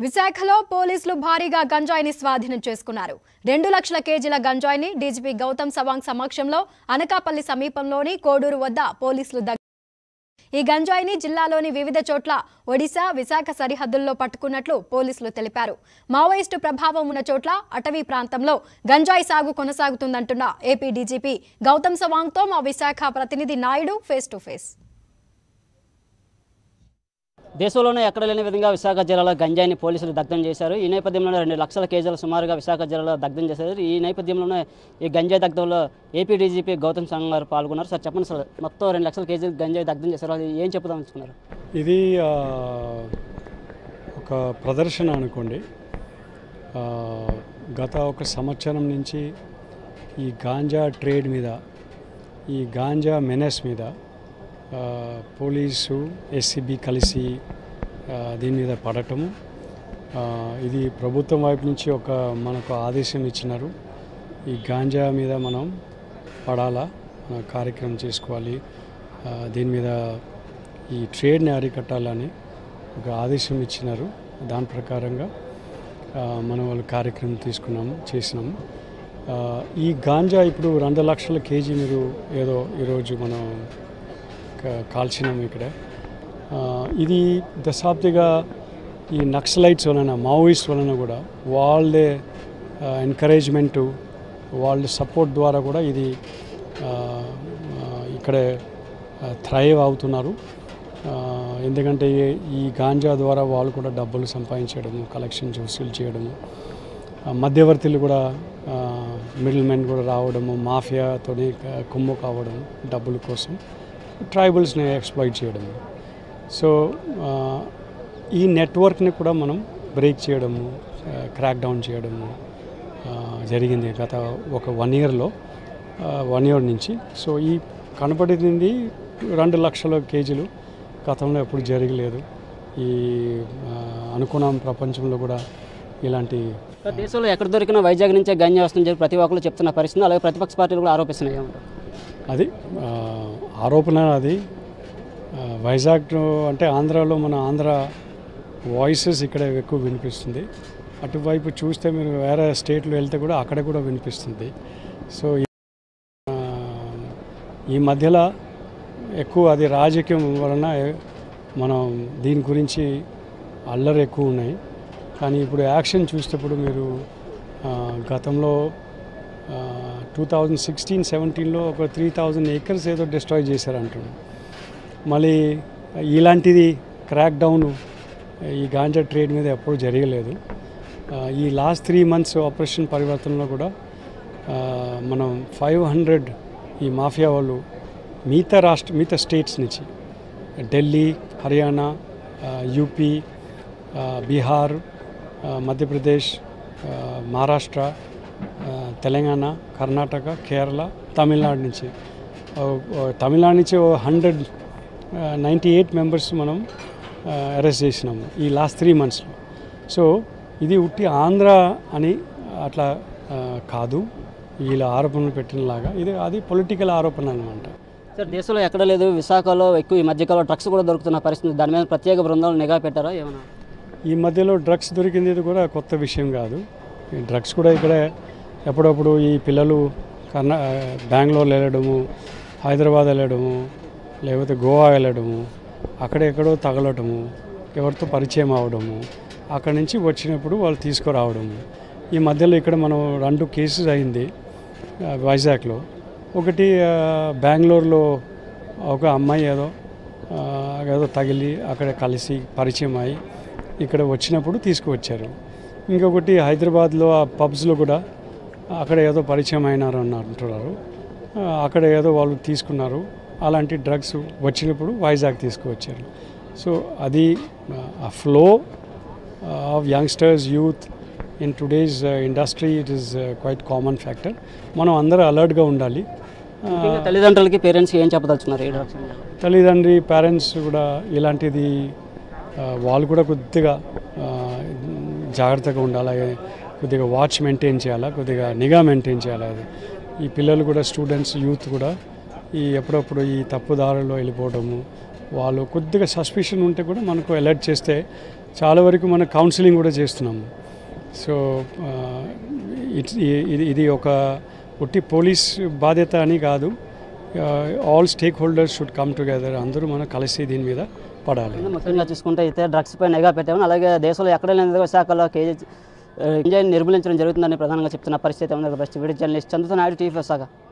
విశాఖలో పోలీసులు భారీగా గంజాయిని స్వాధీనం చేసుకున్నారు రెండు లక్షల కేజీల గంజాయిని డీజీపీ గౌతమ్ సవాంగ్ సమక్షంలో అనకాపల్లి సమీపంలోని కోడూరు వద్ద పోలీసులు దగ్గ ఈ గంజాయిని జిల్లాలోని వివిధ చోట్ల ఒడిశా విశాఖ సరిహద్దుల్లో పట్టుకున్నట్లు పోలీసులు తెలిపారు మావోయిస్టు ప్రభావం ఉన్న చోట్ల అటవీ ప్రాంతంలో గంజాయి సాగు కొనసాగుతుందంటున్న ఏపీ డీజీపీ గౌతమ్ సవాంగ్తో మా విశాఖ ప్రతినిధి నాయుడు ఫేస్ టు ఫేస్ దేశంలోనే ఎక్కడ లేని విధంగా విశాఖ జిల్లాలో గంజాయిని పోలీసులు దగ్ధం చేశారు ఈ నేపథ్యంలోనే రెండు లక్షల కేజీలు సుమారుగా విశాఖ జిల్లాలో దగ్ధం చేశారు ఈ నేపథ్యంలోనే ఈ గంజాయి దగ్ధంలో ఏపీ డీజీపీ గౌతమ్ సంగ్ గారు పాల్గొన్నారు సార్ చెప్పండి సార్ మొత్తం రెండు లక్షల కేజీలు గంజాయి దగ్ధం చేశారు అది ఏం చెప్పుదామనుకున్నారు ఇది ఆ, ఒక ప్రదర్శన అనుకోండి ఆ, గత ఒక సంవత్సరం నుంచి ఈ గాంజా ట్రేడ్ మీద ఈ గాంజా మెనెస్ మీద ఆ, పోలీసు ఎస్సీబీ కలిసి ఆ, దీని మీద పడటము ఆ, ఇది ప్రభుత్వం వైపు నుంచి ఒక మనకు ఆదేశం ఇచ్చినారు ఈ గాంజా మీద మనం పడాలా మన కార్యక్రమం చేసుకోవాలి ఆ, దీని మీద ఈ ట్రేడ్ని అరికట్టాలని ఒక ఆదేశం ఇచ్చినారు దాని ప్రకారంగా ఆ, మనం వాళ్ళు కార్యక్రమం తీసుకున్నాము చేసినాము ఆ, ఈ గాంజా ఇప్పుడు రెండు లక్షల కేజీ మీరు ఏదో ఈరోజు మనం క- కాల్చినాము ఇక్కడ ఆ, ఇది దశాబ్దిగా ఈ నక్సలైట్స్ వలన మావోయిస్ట్ వలన కూడా వాళ్ళే ఎంకరేజ్మెంటు వాళ్ళ సపోర్ట్ ద్వారా కూడా ఇది ఆ, ఆ, ఇక్కడే థ్రైవ్ అవుతున్నారు ఆ, ఎందుకంటే ఈ- ఈ గాంజా ద్వారా వాళ్ళు కూడా డబ్బులు సంపాదించడము కలెక్షన్ వసూలు చేయడము ఆ, మధ్యవర్తులు కూడా మిడిల్ మెన్ కూడా రావడము మాఫియాతోని కుమ్ము కావడం డబ్బుల కోసం ట్రైబల్స్ని ఎక్స్ప్లాయిట్ చేయడము సో ఆ, ఈ నెట్వర్క్ని కూడా మనం బ్రేక్ చేయడము క్రాక్ డౌన్ చేయడము ఆ, జరిగింది గత ఒక వన్ ఇయర్లో వన్ ఇయర్ నుంచి సో ఈ కనపడింది రెండు లక్షల కేజీలు గతంలో ఎప్పుడు జరగలేదు ఈ ఆ, అనుకున్నాం ప్రపంచంలో కూడా ఇలాంటి సార్ దేశంలో ఎక్కడ దొరికిన వైజాగ్ నుంచే గంజాయి వస్తుందని చెప్పి ప్రతి ఒక్కరు చెప్తున్న పరిస్థితి అలాగే ప్రతిపక్ష పార్టీలు కూడా ఆరోపిస్తున్నాయి ఏమంటారు? అది ఆ, ఆరోపణ అది ఆ, వైజాగ్ అంటే ఆంధ్రాలో మన ఆంధ్ర వాయిసెస్ ఇక్కడ ఎక్కువ వినిపిస్తుంది అటువైపు చూస్తే మీరు వేరే స్టేట్లో వెళ్తే కూడా అక్కడ కూడా వినిపిస్తుంది సో ఈ- ఆ, ఈ మధ్యలో ఎక్కువ అది రాజకీయం వలన మనం దీని గురించి అల్లరి ఎక్కువ ఉన్నాయి కానీ ఇప్పుడు యాక్షన్ చూసేటప్పుడు మీరు ఆ, గతంలో టూ థౌజండ్ సిక్స్టీన్ సెవెంటీన్లో ఒక త్రీ థౌజండ్ ఏకర్స్ ఏదో డిస్ట్రాయ్ చేశారంటున్నాడు మళ్ళీ ఇలాంటిది క్రాక్ డౌన్ ఈ గాంజా ట్రేడ్ మీద ఎప్పుడు జరగలేదు ఆ, ఈ లాస్ట్ త్రీ మంత్స్ ఆపరేషన్ పరివర్తనలో కూడా ఆ, మనం ఫైవ్ హండ్రెడ్ ఈ మాఫియా వాళ్ళు మిగతా రాష్ట్ర మిగతా స్టేట్స్ నుంచి ఢిల్లీ హర్యానా ఆ, యూపీ ఆ, బీహార్ ఆ, మధ్యప్రదేశ్ ఆ, మహారాష్ట్ర ఆ, తెలంగాణ కర్ణాటక కేరళ తమిళనాడు నుంచి ఓ- ఓ తమిళనాడు నుంచి ఓ హండ్రెడ్ నైంటీ ఎయిట్ మెంబర్స్ మనం అరెస్ట్ చేసినాము ఈ లాస్ట్ త్రీ మంత్స్లో సో ఇది ఉట్టి ఆంధ్ర అని అట్లా ఆ, కాదు వీళ్ళ ఆరోపణలు పెట్టినలాగా ఇది అది పొలిటికల్ ఆరోపణ అనమాట సార్ దేశంలో ఎక్కడ లేదు విశాఖలో ఎక్కువ ఈ మధ్యకాలంలో డ్రగ్స్ కూడా దొరుకుతున్న పరిస్థితి దాని మీద ప్రత్యేక బృందాలు నిఘా పెట్టారా ఏమైనా ఈ మధ్యలో డ్రగ్స్ దొరికింది కూడా కొత్త విషయం కాదు ఈ డ్రగ్స్ కూడా ఇక్కడ ఎప్పుడప్పుడు ఈ పిల్లలు కర్ణా బెంగళూరు వెళ్ళడము హైదరాబాద్ వెళ్ళడము లేకపోతే గోవా వెళ్ళడము అక్కడెక్కడో తగలటము ఎవరితో పరిచయం అవడము అక్కడి నుంచి వచ్చినప్పుడు వాళ్ళు తీసుకురావడము ఈ మధ్యలో ఇక్కడ మనం రెండు కేసెస్ అయింది ఆ, వైజాగ్లో ఒకటి ఆ, బెంగళూరులో ఒక అమ్మాయి ఏదో ఆ, ఏదో తగిలి అక్కడ కలిసి పరిచయం అయి ఇక్కడ వచ్చినప్పుడు తీసుకువచ్చారు ఇంకొకటి హైదరాబాద్లో ఆ పబ్స్లో కూడా అక్కడ ఏదో పరిచయం అయినారు అని అంటున్నారు ఆ, అక్కడ ఏదో వాళ్ళు తీసుకున్నారు అలాంటి డ్రగ్స్ వచ్చినప్పుడు వైజాగ్ తీసుకువచ్చారు సో అది ఆ flow of youngsters youth in today's industry it is quite common factor మనం అందరూ అలర్ట్గా ఉండాలి ఆ, ముఖ్యంగా తల్లిదండ్రులకి పేరెంట్స్కి ఏం చెప్పదలుచున్నారు ఈ డ్రగ్స్ మీద? తల్లిదండ్రి పేరెంట్స్ కూడా ఇలాంటిది ఆ, వాళ్ళు కూడా కొద్దిగా ఆ, జాగ్రత్తగా ఉండాలి కొద్దిగా వాచ్ మెయింటైన్ చేయాలా కొద్దిగా నిఘా మెయింటైన్ చేయాలి అది ఈ పిల్లలు కూడా స్టూడెంట్స్ యూత్ కూడా ఈ ఎప్పుడప్పుడు ఈ తప్పుదారుల్లో వెళ్ళిపోవడము వాళ్ళు కొద్దిగా సస్పిషన్ ఉంటే కూడా మనకు అలర్ట్ చేస్తే చాలా వరకు మనం కౌన్సిలింగ్ కూడా చేస్తున్నాము సో ఆ, ఇట్- ఇది ఇది ఒక ఒట్టి పోలీస్ బాధ్యత అని కాదు all stakeholders should come together అందరూ మనం కలిసి దీని మీద పడాలి ముఖ్యంగా చూసుకుంటే అయితే డ్రగ్స్ పై నిఘా పెట్టామని అలాగే దేశంలో ఎక్కడ లేని విధంగా విశాఖలో కేజీ గంజాయిని నిర్మూలించడం జరుగుతుందని ప్రధానంగా చెప్తున్న పరిస్థితి ఉంది బెస్ట్ వీడియో జర్నలిస్ట్ చంద్రతో నాయుడు టీవీ విశాఖ